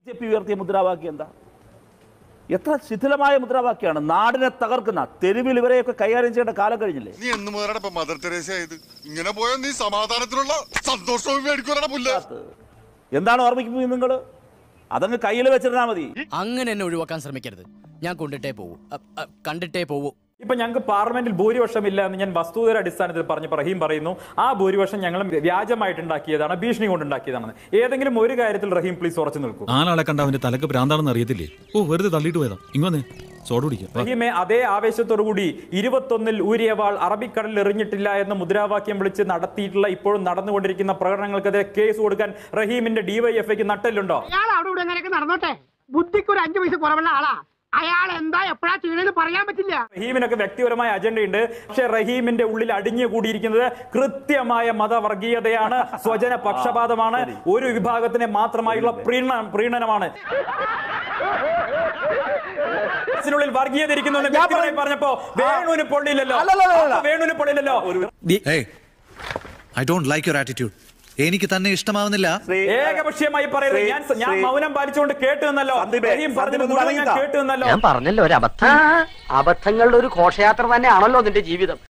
J P ഉയർത്തിയ മുദ്രാവാക്യം എന്താ എത്ര ശിഥിലമായ മുദ്രാവാക്യമാണ് നാടിനെ തകർക്കുന്ന തെരുവിൽ ഇവരെയൊക്കെ കൈകാര്യം ചെയ്യേണ്ട കാലം കഴിഞ്ഞില്ലേ നീ എന്ന് മുതലാണ് ഇപ്പൊ മദർ തെരേസ ആയത് ഇങ്ങനെ പോയാൽ നീ സമാധാനത്തിനുള്ള സന്തോഷവും മേടിക്കൂലടാ പുല്ല എന്താണ് ഓർമ്മിക്കുന്നത് നിങ്ങൾ അതങ്ങ് കയ്യിൽ വെച്ചിരുന്നാൽ മതി അങ്ങനെ എന്നെ ഒഴിവാക്കാൻ ശ്രമിക്കരുത് ഞാൻ കൊണ്ടിട്ടേ പോവൂ അ, അ, കണ്ടിട്ടേ പോവൂ ഇപ്പൊ ഞങ്ങൾക്ക് പാർലമെന്റിൽ ഭൂരിപക്ഷം ഇല്ല എന്ന് ഞാൻ വസ്തുതയുടെ അടിസ്ഥാനത്തിൽ പറഞ്ഞപ്പോൾ റഹീം പറയുന്നു ആ ഭൂരിപക്ഷം ഞങ്ങൾ വ്യാജമായിട്ടുണ്ടാക്കിയതാണ് ഭീഷണി കൊണ്ടുണ്ടാക്കിയതാണ് ഏതെങ്കിലും ഒരു കാര്യത്തിൽ റഹീം പ്ലീസ് ഉറച്ചു നിൽക്കൂ ആളെ കണ്ട അവന്റെ തലക്ക് ഭ്രാന്താണെന്ന് അറിയത്തില്ലേ ഓ വെറുതെ തള്ളിയിട്ട് പോയതാ ഇങ്ങോന്നേ സോഡ് കുടിക്കാം വാ. റഹീമെ അതേ ആവേശത്തോടു കൂടി ഇരുപത്തൊന്നിൽ ഊരിയ വാൾ അറബിക്കടലിൽ എറിഞ്ഞിട്ടില്ല എന്ന് മുദ്രാവാക്യം വിളിച്ച് നടത്തിയിട്ടുള്ള ഇപ്പോഴും നടന്നുകൊണ്ടിരിക്കുന്ന പ്രകടനങ്ങൾക്കെതിരെ കേസ് കൊടുക്കാൻ റഹീമിന്റെ ഡിവൈഎഫ്ഐക്ക് നട്ടല്ലുണ്ടോ അയാൾ അവിടെ ഇവിടെ എങ്ങനെയൊക്കെ നടന്നോട്ടെ ബുദ്ധിക്ക് ഒരു അഞ്ചു പൈസ കുറവുള്ള ആളാ അയാൾ എന്താ എപ്പോഴാ ചെയ്യണെന്ന് പറയാൻ പറ്റില്ല റഹീമിനൊക്കെ വ്യക്തിപരമായ അജണ്ടയുണ്ട് പക്ഷെ റഹീമിന്റെ ഉള്ളിൽ അടിഞ്ഞു കൂടിയിരിക്കുന്നത് കൃത്യമായ മതവർഗീയതയാണ് സ്വജന പക്ഷപാതമാണ് ഒരു വിഭാഗത്തിനെ മാത്രമായുള്ള പ്രീണ പ്രീണനമാണ് ിനുള്ളിൽ വർഗീയത ഇരിക്കുന്നു എന്ന് വ്യക്തിപരമായി പറഞ്ഞപ്പോ വേണുവിന് പൊള്ളിയില്ലല്ലോ അപ്പൊ വേണുവിന് പൊള്ളിയില്ലല്ലോ I don't like your attitude എനിക്ക് തന്നെ ഇഷ്ടമാവുന്നില്ല ഏകപക്ഷീയമായി പറയുന്നത് ഞാൻ ഞാൻ മൗനം പാലിച്ചുകൊണ്ട് കേട്ടു എന്നല്ലോ സന്ദീപേ, റഹീം പറഞ്ഞത് സന്ദീപ് മുഴുവൻ ഞാൻ തുടങ്ങിത്താ. കേട്ടു എന്നല്ലോ ഞാൻ പറഞ്ഞല്ലോ ഒരു അബദ്ധം അബദ്ധങ്ങളുടെ ഒരു ഘോഷയാത്ര തന്നെയാണല്ലോ നിന്റെ ജീവിതം